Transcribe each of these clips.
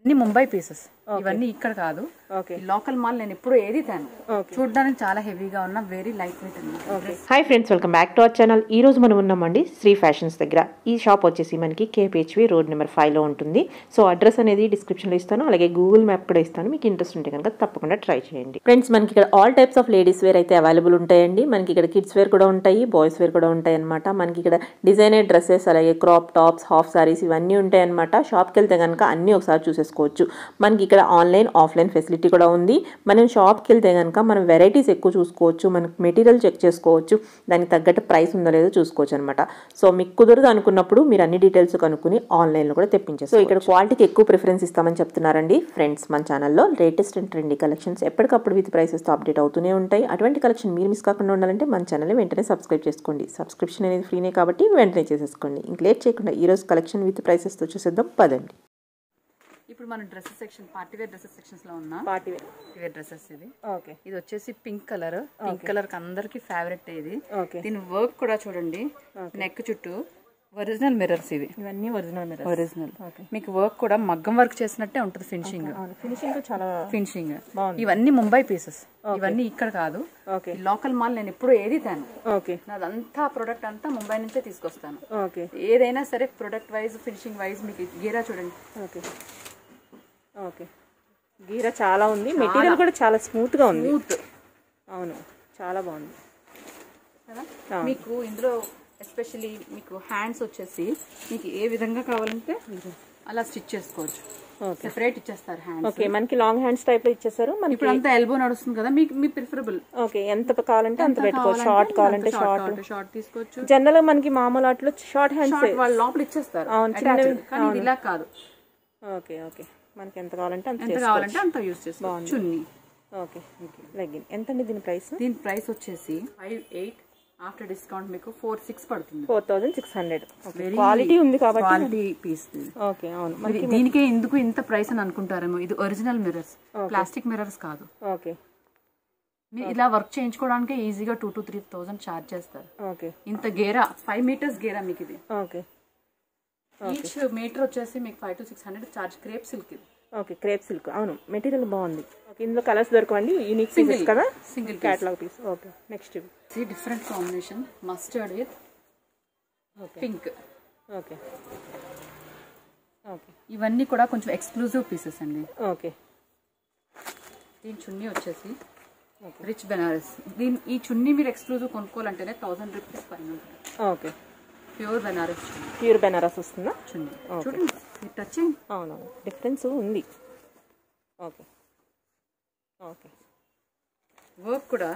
అన్ని ముంబై పీసెస్ ఇవన్నీ ఇక్కడ కాదు ఓకే లోకల్ మాల్ నేను ఎప్పుడు ఏది తేను చూడడానికి చాలా హెవీగా ఉన్న వెరీ లైట్ వెయిట్ అండి hi friends welcome back to our channel ఈ రోజు మనం ఉన్నామండి శ్రీ ఫ్యాషన్స్ దగ్గర ఈ షాప్ వచ్చేసి మనకి కేపీహెచ్వి రోడ్ నెంబర్ ఫైవ్లో ఉంటుంది సో అడ్రస్ అనేది డిస్క్రిప్షన్లో ఇస్తాను అలాగే గూగుల్ మ్యాప్ కూడా ఇస్తాను మీకు ఇంట్రెస్ట్ ఉంటే కనుక తప్పకుండా ట్రై చేయండి ఫ్రెండ్స్ మనకి ఇక్కడ all types of ladies wear అయితే అవైలబుల్ ఉంటాయండి మనకి ఇక్కడ కిడ్స్ వేర్ కూడా ఉంటాయి బాయ్స్ వేర్ కూడా ఉంటాయి అనమాట మనకి ఇక్కడ డిజైనర్ డ్రెస్సెస్ అలాగే క్రాప్ టాప్స్ హాఫ్ సారీస్ ఇవన్నీ ఉంటాయి అనమాట షాప్కి వెళ్తే కనుక అన్నీ ఒకసారి చూసేసుకోవచ్చు మనకి ఇక్కడ ఆన్లైన్ ఆఫ్లైన్ ఫెసిలిటీ కూడా ఉంది మనం షాప్కి వెళ్తే కనుక మనం వెరైటీస్ ఎక్కువ చూసుకోవచ్చు మనకి మెటీరియల్ చెక్ చేసుకోవచ్చు దానికి తగ్గట్టు ప్రైస్ ఉందో లేదో చూసుకోవచ్చు అనమాట సో మీకు కుదరదు అనుకున్నప్పుడు మీరు అన్ని డీటెయిల్స్ కనుక్కుని ఆన్లైన్లో కూడా తెప్పించేసి సో ఇక్కడ క్వాలిటీకి ఎక్కువ ప్రిఫరెన్స్ ఇస్తామని చెప్తున్నారండి ఫ్రెండ్స్ మన ఛానల్లో లేటెస్ట్ అండ్ ట్రెండీ కలెక్షన్స్ ఎప్పటికప్పుడు విత్ ప్రైసెస్తో అప్డేట్ అవుతూనే ఉంటాయి అటువంటి కలెక్షన్ మీరు మిస్ కాకుండా ఉండాలంటే మన ఛానల్ని వెంటనే సబ్స్క్రైబ్ చేసుకోండి సబ్స్క్రిప్షన్ అనేది ఫ్రీనే కాబట్టి వెంటనే చేసేసుకోండి ఇంక లేట్ చేయకుండా ఈ రోజు కలెక్షన్ విత్ ప్రైసెస్తో చూసేద్దాం పదండి ఇప్పుడు మనం dresses section party wear dresses sections లో ఉన్నాం party wear party wear dresses ఇది ఓకే ఇది వచ్చేసి పింక్ కలర్ పింక్ కలర్ అందరికి ఫేవరెట్ ఇది ఓకే దీని వర్క్ కూడా చూడండి నెక్ చుట్టూ ఒరిజినల్ మిర్రర్స్ ఇవి ఇవన్నీ ఒరిజినల్ మీరు ఒరిజినల్ మీకు వర్క్ కూడా మగ్గం వర్క్ చేసినట్టే ఉంటుంది ఫినిషింగ్ ఫినిషింగ్ చాలా ఫినిషింగ్ ఇవన్నీ ముంబై పీసెస్ ఇవన్నీ ఇక్కడ కాదు ఓకే లోకల్ మాల్ నేను ఎప్పుడు ఏది తేను ఓకే నాదంతా ప్రొడక్ట్ అంతా ముంబై నుంచే తీసుకొస్తాను ఓకే ఏదైనా సరే ప్రొడక్ట్ వైజ్ ఫినిషింగ్ వైజ్ మీకు గీరా చూడండి ఓకే ఓకే గీర చాలా ఉంది మెటీరియల్ కూడా చాలా స్మూత్ గా ఉంది స్మూత్ అవును చాలా బాగుంది కదా మీకు ఇందులో ఎస్పెషల్లీ మీకు హ్యాండ్స్ వచ్చేసి మీకు ఏ విధంగా కావాలంటే అలా స్టిచ్ చేసుకోవచ్చు ఓకే సెపరేట్ ఇచ్చేస్తారు హ్యాండ్స్ ఓకే మనకి లాంగ్ హ్యాండ్స్ టైప్ లో ఇచ్చేసారు మనకి ఇప్పుడు అంతా ఎల్బో నడుస్తుంది కదా మీకు మీ ప్రిఫరబుల్ ఓకే ఎంత కావాలంటే అంత పెట్టుకోవచ్చు షార్ట్ కావాలంటే షార్ట్ షార్ట్ తీసుకోవచ్చు జనరల్ గా మనకి మామూలు అట్లు షార్ట్ హ్యాండ్స్ షార్ట్ వాళ్ళు లోపల ఇచ్చేస్తారు Attached. కానీ ఇది ఇలా కాదు ఓకే ఓకే మనకి ఎంత కావాలంటే అంత ఎంత కావాలంటే అంత యూస్ చేసుకోవచ్చు చున్నీ ఓకే లెగ్గిన్ ఎంత అండి దీని ప్రైస్ దీని ప్రైస్ వచ్చేసి ఫైవ్ ఎయిట్ ఆఫ్టర్ డిస్కౌంట్ మీకు ఫోర్ సిక్స్ పడుతుంది four thousand six hundred quality ఉంది కాబట్టి క్వాలిటీ పీస్ ఓకే అవును ఇది దీనికే ఎందుకు ఇంత ప్రైస్ అని అనుకుంటారేమో ఇది ఒరిజినల్ మిర్రర్స్ ప్లాస్టిక్ మిర్రర్స్ కాదు ఓకే మీరు ఇలా వర్క్ చేయించుకోవడానికి ఈజీగా two to three thousand charge చేస్తారు ఓకే ఇంత గేరా ఫైవ్ మీటర్స్ గేరా మీకు ఇది ఓకే ఈచ్ మీటర్ వచ్చేసి మీకు five to six hundred charge crepe silk ఇది ఓకే క్రేప్ సిల్క్ అవును మెటీరియల్ బాగుంది ఓకే ఇందులో కలర్స్ దొరకవండి యూనిక్ పీసెస్ కదా single catalogue piece okay next ఇవి సి different combination mustard with pink okay okay ఇవన్నీ కూడా కొంచెం ఎక్స్క్లూజివ్ పీసెస్ అండి ఓకే దీని చున్నీ వచ్చేసి రిచ్ బెనారస్ దీని ఈ చున్నీ మీరు ఎక్స్క్లూజివ్ కొనుక్కోవాలంటేనే థౌసండ్ రూపీస్ పైన ఉంటుంది ఓకే ప్యూర్ బెనారస్ చున్నీ ప్యూర్ బెనారస్ వస్తుందా చున్నీ చూడండి మీరు టచ్ చేయండి అవునవును డిఫరెన్స్ ఉంది ఓకే ఓకే వర్క్ కూడా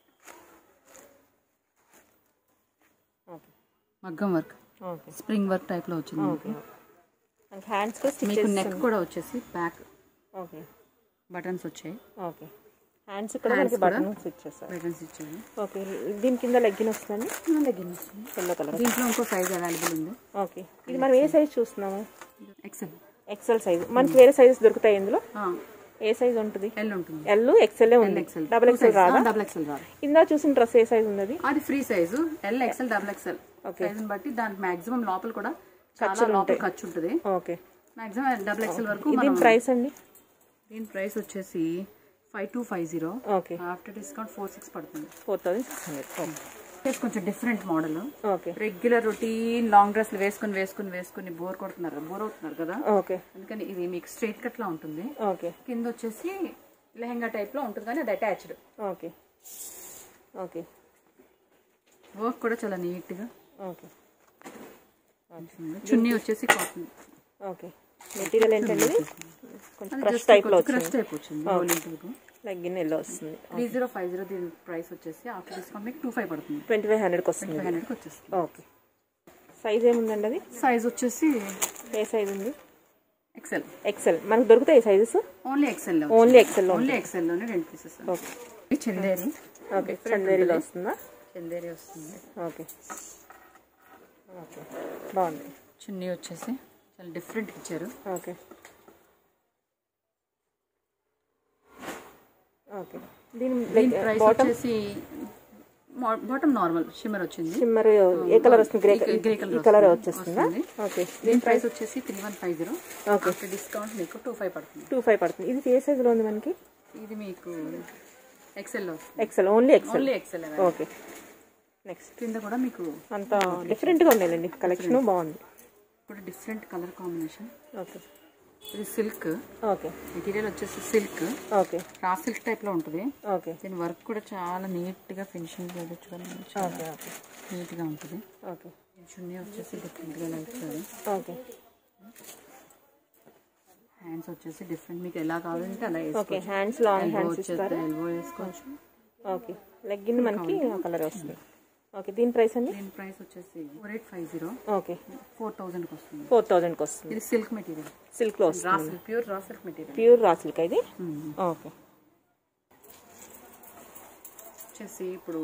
ఓకే మగ్గం work okay spring work type లో వచ్చింది మీకు. మనకి హ్యాండ్స్ కూడా స్టిచ్ మీకు నెక్ కూడా వచ్చేసి బ్యాక్ ఓకే బటన్స్ వచ్చాయి ఓకే హ్యాండ్స్ కూడా మనకి బటన్స్ ఇచ్చేస్తారు బటన్స్ ఇచ్చాయి ఓకే దీని కింద లెగ్గిన్ వస్తుందండి లెగిన్ వస్తుంది ఎల్లో కలర్ దీంట్లో ఇంకో సైజ్ అవైలబుల్ ఉంది ఓకే ఇది మనం ఏ సైజ్ చూస్తున్నాము ఎక్సెల్ ఎక్సెల్ సైజ్ మనకి వేరే సైజెస్ దొరుకుతాయి ఇందులో ఏ సైజ్ ఉంటుంది ఎల్ ఉంటుంది ఎల్ ఎక్సెల్ ఉంది ఎక్సెల్ డబుల్ ఎక్సెల్ రాదా డబుల్ ఎక్సెల్ రాదు ఇందా చూసిన డ్రెస్ ఏ సైజ్ ఉంది అది free size L XL double XL size బట్టి దానికి మాక్సిమం లోపల కూడా చాలా లోపల ఖర్చు ఉంటుంది ఓకే మాక్సిమం డబుల్ ఎక్సెల్ వరకు దీని మనం ప్రైస్ అండి దీని ప్రైస్ వచ్చేసి five two five zero okay after discount four six పడుతుంది four thousand six hundred okay ఇది కొంచెం different model okay regular routine long డ్రెస్లు వేసుకుని వేసుకుని వేసుకుని బోర్ కొడుతున్నారు బోర్ అవుతున్నారు కదా ఓకే అందుకని ఇది మీకు స్ట్రైట్ కట్ లా ఉంటుంది ఓకే కింద వచ్చేసి లెహంగా టైప్ లో ఉంటుంది కానీ అది అటాచ్డ్ ఓకే ఓకే వర్క్ కూడా చాలా నీట్ గా ఓకే చున్నీ వచ్చేసి కాటన్ ఓకే మెటీరియల్ ఏంటండి ఇది కొంచెం క్రష్ టైప్ లో క్రష్ వచ్చింది టైప్ వచ్చింది రోలింగ్ టైప్ లెగ్గిన్ ఎల్లో వస్తుంది త్రీ జీరో ఫైవ్ జీరో దీని ప్రైస్ వచ్చేసి ఆఫ్టర్ డిస్కౌంట్ మీకు టూ ఫైవ్ పడుతుంది ట్వంటీ ఫైవ్ హండ్రెడ్కి వస్తుంది ఫైవ్ హండ్రెడ్కి వచ్చేస్తుంది ఓకే సైజ్ ఏముందండి అది సైజ్ వచ్చేసి ఏ సైజ్ ఉంది ఎక్సెల్ ఎక్సెల్ మనకు దొరుకుతాయి sizes only XL only XL లో ఓన్లీ ఎక్సెల్ లోనే రెండు పీసెస్ ఓకే చందేరి ఓకే చందేరిలో వస్తుందా చందేరి వస్తుంది ఓకే ఓకే బాగుంది చున్నీ వచ్చేసి చాలా డిఫరెంట్ ఇచ్చారు ఓకే ఓకే దీని దీని ప్రైస్ వచ్చేసి బాటమ్ నార్మల్ షిమ్మర్ వచ్చింది షిమ్మర్ ఏ కలర్ వస్తుంది గ్రే ఈ గ్రే కలర్ ఈ కలర్ వస్తుంది. వచ్చేస్తుందా వస్తుంది. ఓకే దీని ప్రైస్ వచ్చేసి three one five zero okay after discount మీకు టూ ఫైవ్ పడుతుంది టూ ఫైవ్ పడుతుంది ఇది ఏ సైజులో ఉంది మనకి ఇది మీకు ఎక్సెల్ లో XL only XL only XL okay next కింద కూడా మీకు అంతా డిఫరెంట్గా ఉన్నాయండి కలెక్షన్ బాగుంది ఇప్పుడు డిఫరెంట్ కలర్ కాంబినేషన్ ఓకే ఇది సిల్క్ ఓకే మెటీరియల్ వచ్చేసి silk okay raw silk type లో ఉంటుంది ఓకే దీని వర్క్ కూడా చాలా నీట్ గా ఫినిషింగ్ చూడండి ఓకే ఓకే నీట్ గా ఉంటుంది ఓకే దీని చున్నీ వచ్చేసి డిఫరెంట్ గా లైట్ ఓకే హ్యాండ్స్ వచ్చేసి డిఫరెంట్ మీకు ఎలా కావాలంటే అలా ఓకే హ్యాండ్స్ లాంగ్ హ్యాండ్స్ ఇస్తారు ఎల్బో వేసుకోవచ్చు ఓకే లెగ్గిన్ మనకి ఆ కలర్ వస్తుంది ఓకే దీని ప్రైస్ అండి దీని ప్రైస్ వచ్చేసి four eight five zero okay four థౌజండ్కి వస్తుంది ఫోర్ థౌజండ్కి వస్తుంది ఇది సిల్క్ మెటీరియల్ సిల్క్లో రా వస్తుంది silk pure raw silk material pure raw silk ఇది ఓకే వచ్చేసి ఇప్పుడు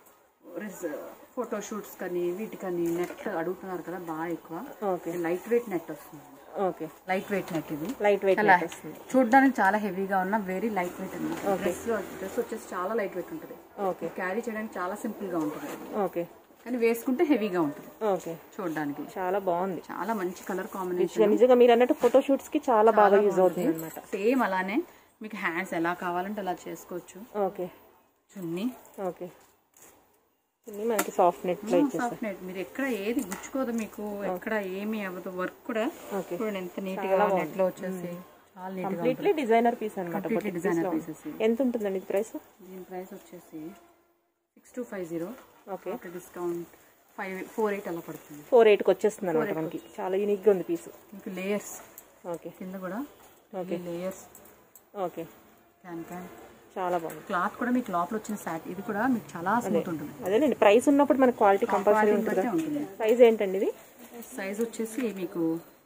ఫోటో షూట్స్ కానీ వీటికని నెట్ అడుగుతున్నారు కదా బాగా ఎక్కువ ఓకే లైట్ వెయిట్ నెట్ వస్తుంది ఓకే లైట్ వెయిట్ నెట్ ఇది లైట్ వెయిట్ చాలా వస్తుంది చూడడానికి చాలా హెవీగా ఉన్న వెరీ లైట్ వెయిట్ అనమాట డ్రెస్ డ్రెస్ వచ్చేసి చాలా లైట్ వెయిట్ ఉంటుంది ఓకే క్యారీ చేయడానికి చాలా సింపుల్ గా ఉంటుంది ఓకే కానీ వేసుకుంటే హెవీగా ఉంటుంది ఓకే చూడడానికి చాలా బాగుంది చాలా మంచి కలర్ కాంబినేషన్ నిజంగా- నిజంగా మీరు అన్నట్టు ఫోటో షూట్స్ కి చాలా బాగా యూజ్ అవుతుంది అనమాట సేమ్ అలానే మీకు హ్యాండ్స్ ఎలా కావాలంటే అలా చేసుకోవచ్చు ఓకే చున్నీ ఓకే ఇది మనకి సాఫ్ట్ నెట్ లో ఇచ్చేస్తారు సాఫ్ట్ నెట్ మీరు ఎక్కడ ఏది గుచ్చుకోదు మీకు ఎక్కడ ఏమీ అవ్వదు వర్క్ కూడా ఓకే చూడండి ఎంత నీట్ గా నెట్ లో వచ్చేసి చాలా నీట్ గా కంప్లీట్లీ డిజైనర్ పీస్ అనమాట కంప్లీట్లీ డిజైనర్ పీసెస్ ఎంత ఉంటుందండి ఇది ప్రైస్ దీని ప్రైస్ వచ్చేసి six two five zero okay after discount five four eight అలా పడుతుంది ఫోర్ ఎయిట్కి వచ్చేస్తుంది అనమాట మనకి చాలా యూనిక్ గా ఉంది పీస్ మీకు లేయర్స్ ఓకే కింద కూడా okay layers okay cancan చాలా బాగుంది క్లాత్ కూడా మీకు లోపల వచ్చిన సాట్ ఇది కూడా మీకు చాలా స్మూత్ ఉంటుంది అదేనండి ప్రైస్ ఉన్నప్పుడు మనకి క్వాలిటీ కంపల్సరీ క్వాలిటీని ఉంటుంది బట్టే ఉంటుంది ప్రైస్ ఏంటండి ఇది సైజ్ వచ్చేసి మీకు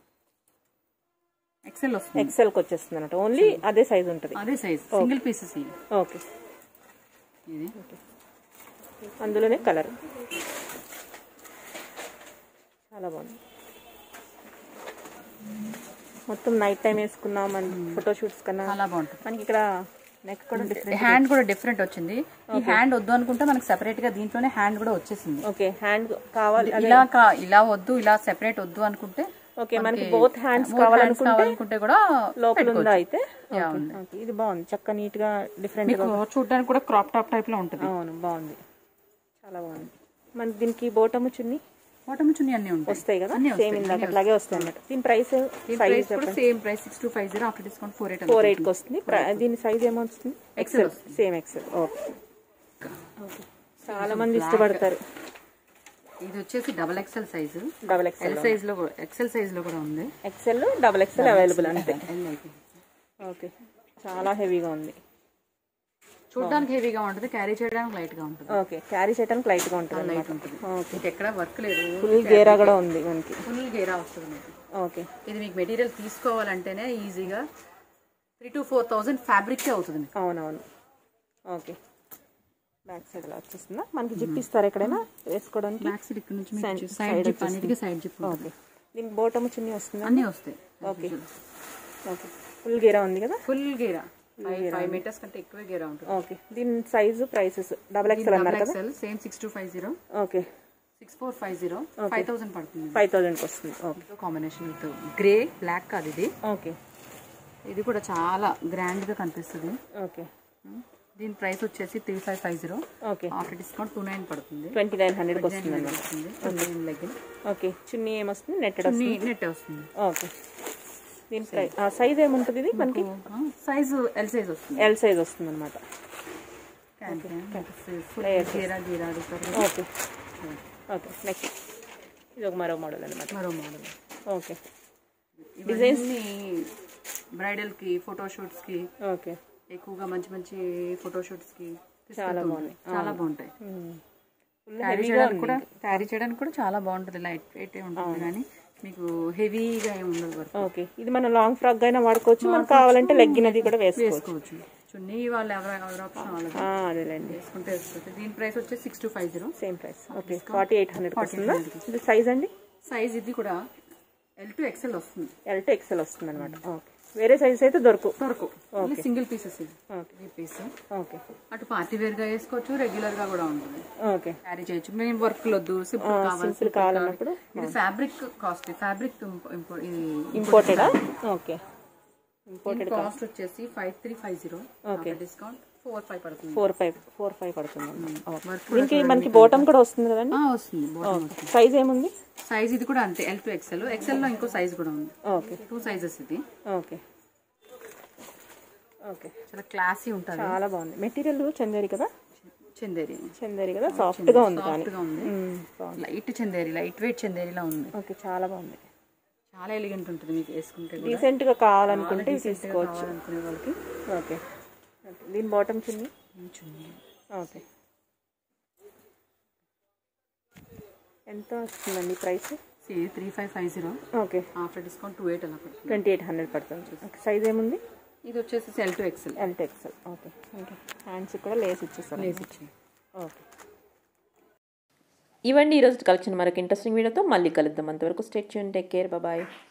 ఎక్సెల్ వస్తుంది ఎక్సెల్కి వచ్చేస్తుంది అనమాట ఓన్లీ అదే సైజ్ ఉంటుంది అదే సైజ్ సింగిల్ పీసెస్ ఇవి ఓకే ఇది అందులోనే కలర్ చాలా బాగుంది మొత్తం నైట్ టైం వేసుకున్నాం మన ఫోటో షూట్స్ కన్నా చాలా బాగుంటుంది మనకి ఇక్కడ నెక్ కూడా డిఫరెంట్ హ్యాండ్ కూడా డిఫరెంట్ వచ్చింది ఈ హ్యాండ్ వద్దు అనుకుంటే మనకి సెపరేట్ గా దీంట్లోనే హ్యాండ్ కూడా వచ్చేసింది ఓకే హ్యాండ్ కావాలి ఇలా కా- ఇలా వద్దు ఇలా సెపరేట్ వద్దు అనుకుంటే ఓకే మనకి బోత్ హ్యాండ్స్ both hands కావాలనుకుంటే కావాలనుకుంటే కూడా లోపల ఉందా అయితే యా, ఓకే, ఉంది. ఓకే. ఇది బాగుంది చక్క నీట్ గా డిఫరెంట్ మీకు చూడడానికి కూడా క్రాప్ టాప్ టైప్ లో ఉంటుంది అవును బాగుంది చాలా బాగుంది మనకి దీనికి బోటము చున్ని బాటమ్ చున్నీ అన్ని ఉంటాయి వస్తాయి కదా అన్నీ సేమ్ ఇందాక అట్లాగే వస్తాయి అన్నమాట దీని ప్రైస్ ప్రైస్ కూడా same price six two five zero after discount four eight four eight కి వస్తుంది ప్ర- దీని సైజ్ ఏమొస్తుంది XL same XL okay okay చాలా మంది ఇష్టపడతారు ఇది వచ్చేసి double XL size double XL L size లో కూడా ఎక్సెల్ సైజ్ లో కూడా ఉంది ఎక్సెల్ డబల్ ఎక్సెల్ అవైలబుల్ అంతే ఎల్ అయితే ఓకే చాలా హెవీగా ఉంది చూడడానికి హెవీగా ఉంటుంది క్యారీ చేయడానికి లైట్ గా ఉంటుంది ఓకే క్యారీ చేయడానికి లైట్ గా ఉంటుంది లైట్ ఉంటుంది ఓకే మీకు ఎక్కడ వర్క్ లేదు ఫుల్ గేరా కూడా ఉంది మనకి ఫుల్ గేరా వస్తుంది మీకు ఓకే ఇది మీకు మెటీరియల్ తీసుకోవాలంటేనే ఈజీగా three to four thousand fabric అవుతుంది మీకు అవునవును ఓకే బ్యాక్ సైడ్ ఇలా వచ్చేస్తుందా మనకి జిప్ ఇస్తారు ఎక్కడైనా వేసుకోవడానికి బ్యాక్ సైడ్ ఇక్కడ నుంచి మీకు సైడ్ జిప్ అన్నిటికీ సైడ్ జిప్ ఓకే దీనికి బోటము చిన్ని వస్తుందా అన్నీ వస్తాయి ఓకే ఓకే ఫుల్ గేరా ఉంది కదా ఫుల్ గేరా ఫైవ్ ఫైవ్ మీటర్స్ కంటే ఎక్కువ గేరా ఉంటుంది ఓకే దీని సైజు ప్రైసెస్ డబల్ ఎక్స్ఎల్ అన్నారు కదా XL same six two five zero okay six four five zero five thousand పడుతుంది ఫైవ్ థౌజండ్కి వస్తుంది okay combination with grey black కాదు ఇది ఓకే ఇది కూడా చాలా గ్రాండ్ గా కనిపిస్తుంది ఓకే దీని ప్రైస్ వచ్చేసి three five five zero okay after discount two nine పడుతుంది ట్వంటీ నైన్ హండ్రెడ్కి వస్తుంది అన్నమాట వస్తుంది లెగ్గిన్ ఓకే చున్నీ ఏమొస్తుంది నెట్టెడ్ వస్తుంది నెట్ వస్తుంది ఓకే దీని ప్రైస్ సైజ్ ఏముంటుంది ఇది మనకి సైజు ఎల్ సైజ్ వస్తుంది ఎల్ సైజ్ వస్తుంది అనమాట గీరా గీరా అడుగుతారు ఓకే ఓకే నెక్స్ట్ ఇది ఒక మరో మోడల్ అనమాట మరో మోడల్ ఓకే డిజైన్స్ బ్రైడల్ కి ఫోటో షూట్స్ కి ఓకే ఎక్కువగా మంచి మంచి ఫోటో షూట్స్ కి చాలా తీసుకెళ్తూ బాగున్నాయి. ఉంటాయి. చాలా బాగుంటాయి ఫుల్ క్యారీ చేయడానికి కూడా క్యారీ చేయడానికి కూడా చాలా బాగుంటుంది లైట్ వెయిట్ ఉంటుంది కానీ మీకు హెవీగా ఏమి ఉండదు వర్క్ ఓకే ఇది మనం లాంగ్ ఫ్రాక్ అయినా వాడుకోవచ్చు మనకు కావాలంటే లెగ్గిన్ అది కూడా వేసుకోవచ్చు వేసుకోవచ్చు చున్నీ వాళ్ళు ఎవరు ఎవరి ఆప్షన్ వాళ్ళది ఆ, అదేలేండి వేసుకుంటే వేసుకోవచ్చు దీని ప్రైస్ వచ్చేసి six two five zero same price okay forty eight hundred వస్తుందా ఇది సైజ్ అండి సైజ్ ఇది కూడా ఎల్ టు ఎక్సెల్ వస్తుంది ఎల్ టు ఎక్సెల్ వస్తుంది అనమాట ఓకే వేరే సైజెస్ అయితే దొరకు దొరకు సింగిల్ పీసెస్ ఇది ఓకే ఈ పీస్ ఓకే అటు పార్టీ వేర్ గా వేసుకోవచ్చు రెగ్యులర్ గా కూడా ఉంటుంది ఓకే క్యారీ చేయొచ్చు మేము వర్క్ వద్దు సింపుల్ కావాలి సింపుల్ కావాలన్నప్పుడు ఇది ఫ్యాబ్రిక్ కాస్ట్ ఫ్యాబ్రిక్ ఇది ఇంపోర్టెడా ఓకే ఇంపోర్టెడ్ కాస్ట్ వచ్చేసి five three five zero discount four five పడుతుంది ఫోర్ ఫైవ్ ఫోర్ ఫైవ్ పడుతుంది ఓకే దీనికి మనకి బాటమ్ కూడా వస్తుంది కదండి ఆ, వస్తుంది బాటమ్ సైజ్ ఏముంది సైజ్ ఇది కూడా అంతే ఎల్ టు ఎక్సెల్ ఎక్సెల్ లో ఇంకో సైజ్ కూడా ఉంది ఓకే టూ సైజెస్ ఇది ఓకే ఓకే చాలా క్లాసీ ఉంటుంది చాలా బాగుంది మెటీరియల్ చందేరి కదా చందేరి చందేరి కదా సాఫ్ట్ గా ఉంది కానీ సాఫ్ట్ గా ఉంది మ్మ్, బాగుంది లైట్ చందేరి లైట్ వెయిట్ చందేరిలా ఉంది ఓకే చాలా బాగుంది చాలా ఎలిగెంట్ ఉంటుంది మీకు వేసుకుంటే కూడా. డీసెంట్ గా కావాలనుకుంటే ఇది Decent గా తీసుకోవచ్చు కావాలనుకునే వాళ్ళకి ఓకే ఓకే దీని బాటమ్ చున్నీ చున్నీ. ఓకే ఎంత వస్తుందండి ప్రైస్ ఇది three five five zero okay after discount two eight అలా పడుతుంది ట్వంటీ ఎయిట్ హండ్రెడ్ పడుతుంది ఓకే సైజ్ ఏముంది ఇది వచ్చేసి ఎల్ టు ఎక్సెల్ ఎల్ట్ ఎక్సెల్ ఓకే ఓకే హ్యాండ్స్ కూడా లేస్ ఇచ్చేస్తాను లేస్ ఇచ్చి ఓకే ఇవండి ఈరోజు కలెక్షన్ మరొక ఇంట్రెస్టింగ్ వీడియోతో మళ్ళీ కలుద్దాం అంతవరకు stay tune take care bye